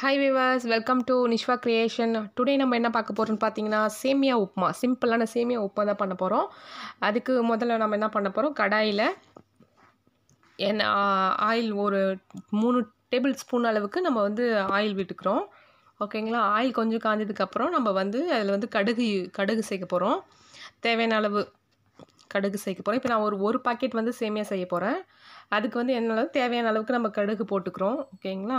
hi விவாஸ் welcome to Nishva creation today நம்ம என்ன பார்க்க போகிறோம்னு பார்த்தீங்கன்னா சேமியா உப்புமா சிம்பிளான சேமியா உப்புமா தான் பண்ண போகிறோம் அதுக்கு முதல்ல நம்ம என்ன பண்ண போகிறோம் கடாயில் எண்ணெய் ஆயில் ஒரு மூணு டேபிள் ஸ்பூன் அளவுக்கு நம்ம வந்து ஆயில் விட்டுக்கிறோம் ஓகேங்களா ஆயில் கொஞ்சம் காஞ்சதுக்கப்புறம் நம்ம வந்து அதில் வந்து கடுகு கடுகு சேர்க்க போகிறோம் தேவையான அளவு கடுகு சேர்க்க போகிறோம் இப்போ நான் ஒரு ஒரு பாக்கெட் வந்து சேமியா செய்ய போகிறேன் அதுக்கு வந்து என்ன அளவு தேவையான அளவுக்கு நம்ம கடுகு போட்டுக்கிறோம் ஓகேங்களா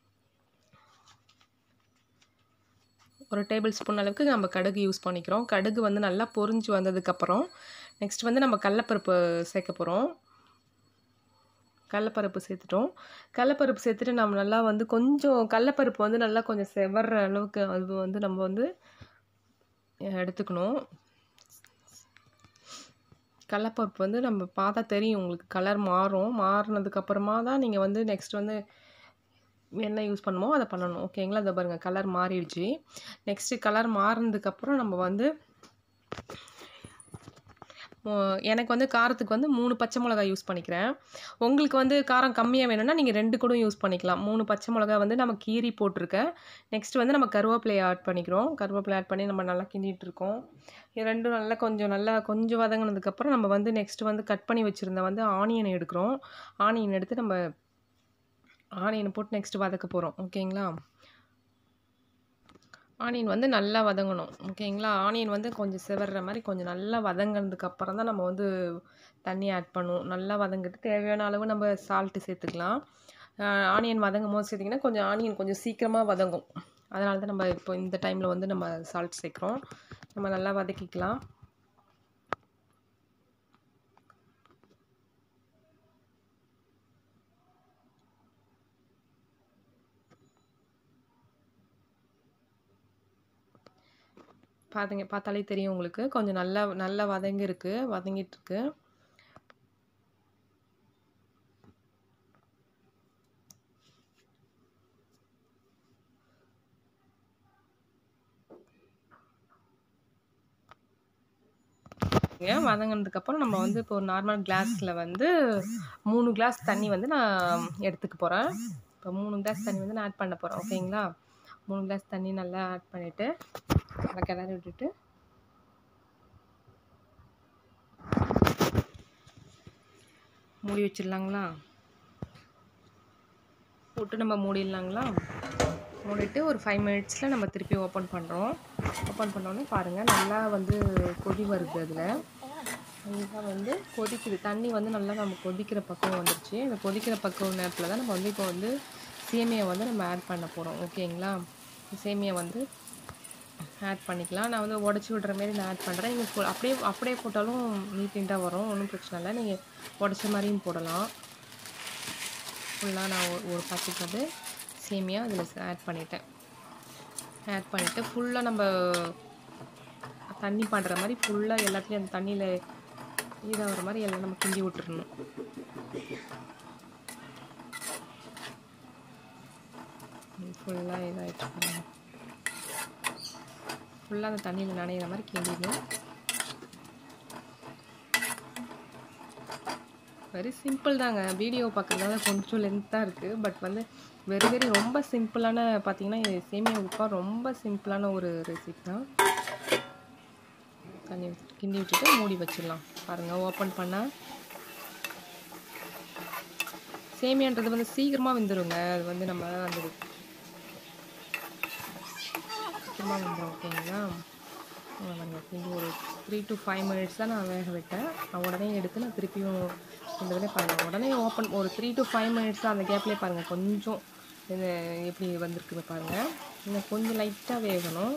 ஒரு டேபிள் ஸ்பூன் அளவுக்கு நம்ம கடுகு யூஸ் பண்ணிக்கிறோம் கடுகு வந்து நல்லா பொரிஞ்சு வந்ததுக்கப்புறம் நெக்ஸ்ட் வந்து நம்ம கடலப்பருப்பு சேர்க்க போகிறோம் கடலப்பருப்பு சேர்த்துட்டோம் கடலப்பருப்பு சேர்த்துட்டு நம்ம நல்லா வந்து கொஞ்சம் கடலப்பருப்பு வந்து நல்லா கொஞ்சம் செவற அளவுக்கு அது வந்து நம்ம வந்து எடுத்துக்கணும் கடலப்பருப்பு வந்து நம்ம பார்த்தா தெரியும் உங்களுக்கு கலர் மாறும் மாறினதுக்கப்புறமா தான் நீங்கள் வந்து நெக்ஸ்ட் வந்து என்ன யூஸ் பண்ணுமோ அதை பண்ணணும் ஓகேங்களா அதை பாருங்கள் கலர் மாறிடுச்சு நெக்ஸ்ட்டு கலர் மாறினதுக்கப்புறம் நம்ம வந்து எனக்கு வந்து காரத்துக்கு வந்து மூணு பச்சை மிளகாய் யூஸ் பண்ணிக்கிறேன் உங்களுக்கு வந்து காரம் கம்மியாக வேணும்னா நீங்கள் ரெண்டு கூட யூஸ் பண்ணிக்கலாம் மூணு பச்சை மிளகாய் வந்து நம்ம கீரி போட்டிருக்கேன் நெக்ஸ்ட் வந்து நம்ம கருவேப்பிலையை ஆட் பண்ணிக்கிறோம் கருவேப்பிலை ஆட் பண்ணி நம்ம நல்லா கிண்டிகிட்டு இருக்கோம் இது ரெண்டும் நல்லா கொஞ்சம் நல்லா கொஞ்சம் வதங்கினதுக்கப்புறம் நம்ம வந்து நெக்ஸ்ட் வந்து கட் பண்ணி வச்சுருந்த வந்து ஆனியன் எடுக்கிறோம் ஆனியன் எடுத்து நம்ம ஆனியனை போட்டு நெக்ஸ்ட்டு வதக்க போகிறோம் ஓகேங்களா ஆனியன் வந்து நல்லா வதங்கணும் ஓகேங்களா ஆனியன் வந்து கொஞ்சம் சிவர்ற மாதிரி கொஞ்சம் நல்லா வதங்கினதுக்கு அப்புறம் தான் நம்ம வந்து தண்ணி ஆட் பண்ணுவோம் நல்லா வதங்கிட்டு தேவையான அளவு நம்ம சால்ட்டு சேர்த்துக்கலாம் ஆனியன் வதங்கும் போது சேர்த்திங்கன்னா கொஞ்சம் ஆனியன் கொஞ்சம் சீக்கிரமாக வதங்கும் அதனால தான் நம்ம இப்போ இந்த டைமில் வந்து நம்ம சால்ட் சேர்க்குறோம் நம்ம நல்லா வதக்கிக்கலாம் பார்த்துங்க பார்த்தாலே தெரியும் உங்களுக்கு கொஞ்சம் நல்லா நல்லா வதங்கிருக்கு வதங்கிட்டுருக்கு வதங்கினதுக்கப்புறம் நம்ம வந்து இப்போ ஒரு நார்மல் கிளாஸில் வந்து மூணு கிளாஸ் தண்ணி வந்து நான் எடுத்துக்க போகிறேன் இப்போ மூணு கிளாஸ் தண்ணி வந்து நான் ஆட் பண்ண போகிறேன் ஓகேங்களா மூணு கிளாஸ் தண்ணி நல்லா ஆட் பண்ணிவிட்டு நல்லா கிளறி விட்டுட்டு மூடி வச்சிடலாங்களா போட்டு நம்ம மூடிடலாங்களா மூடிட்டு ஒரு ஃபைவ் மினிட்ஸில் நம்ம திருப்பி ஓப்பன் பண்ணுறோம் ஓப்பன் பண்ணோன்னே பாருங்கள் நல்லா வந்து கொதி வருது அதில் நல்லா வந்து கொதிக்குது தண்ணி வந்து நல்லா நம்ம கொதிக்கிற பக்கம் வந்துருச்சு இந்த கொதிக்கிற பக்கம் நேரத்தில் தான் நம்ம வந்து இப்போ வந்து சேமியை வந்து நம்ம ஆட் பண்ண போகிறோம் ஓகேங்களா சேமியை வந்து ஆட் பண்ணிக்கலாம் நான் வந்து உடச்சி விடுற மாரி நான் ஆட் பண்ணுறேன் நீங்கள் அப்படியே அப்படியே போட்டாலும் நீட் நீட்டாக வரும் ஒன்றும் பிரச்சனை இல்லை நீங்கள் உடச்ச மாதிரியும் போடலாம் ஃபுல்லாக நான் ஒரு பாக்கெட் வந்து சேமியா அதில் ஆட் பண்ணிட்டேன் ஆட் பண்ணிவிட்டு ஃபுல்லாக நம்ம தண்ணி பண்ணுற மாதிரி ஃபுல்லாக எல்லாத்துலேயும் அந்த தண்ணியில் இதாகிற மாதிரி எல்லாம் நம்ம கிண்டி விட்டுறணும் ஃபுல்லாக இதாகிட்டு பாருங்க ஃபுல்லாக அந்த தண்ணியில் நனையிற மாதிரி கிண்டிடணும் வெரி சிம்பிள் தாங்க வீடியோ பார்க்குறதால கொஞ்சம் லென்த்தாக இருக்குது பட் வந்து வெரி வெரி ரொம்ப சிம்பிளான பார்த்தீங்கன்னா சேமியா உப்பா ரொம்ப சிம்பிளான ஒரு ரெசிபி தான் தண்ணி கிண்டி விட்டுட்டு மூடி வச்சிடலாம் பாருங்கள் ஓப்பன் பண்ணால் சேமியான்றது வந்து சீக்கிரமாக வெந்துடுங்க அது வந்து நம்ம அந்த சீக்கிரமாக வந்துடும் ஓகேங்களா நாங்கள் கிண்டி ஒரு த்ரீ டு ஃபைவ் மினிட்ஸ் தான் நான் வேக விட்டேன் நான் உடனே எடுத்து நான் திருப்பியும் இந்த வேலையை பாருங்கள் உடனே ஓப்பன் ஒரு த்ரீ டு ஃபைவ் மினிட்ஸ் தான் அந்த கேப்லேயே பாருங்கள் கொஞ்சம் இது எப்படி வந்திருக்குது பாருங்கள் இன்னும் கொஞ்சம் லைட்டாக வேகணும்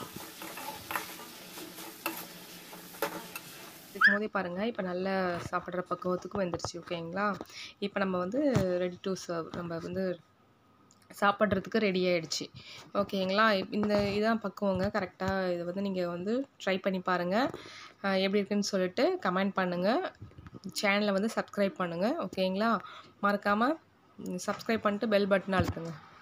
இருக்கும் போதே பாருங்கள் இப்போ நல்ல சாப்பிட்ற பக்குவத்துக்கும் வந்துருச்சு ஓகேங்களா இப்போ நம்ம வந்து ரெடி டு சர்வ் நம்ம வந்து சாப்பிட்றதுக்கு ரெடி ஆகிடுச்சு ஓகேங்களா இந்த இதான் பக்குவங்க கரெக்டாக இதை வந்து நீங்கள் வந்து ட்ரை பண்ணி பாருங்கள் எப்படி இருக்குன்னு சொல்லிட்டு கமெண்ட் பண்ணுங்கள் சேனலை வந்து சப்ஸ்கிரைப் பண்ணுங்கள் ஓகேங்களா மறக்காமல் சப்ஸ்கிரைப் பண்ணிட்டு பெல் பட்டன் அழுத்துங்க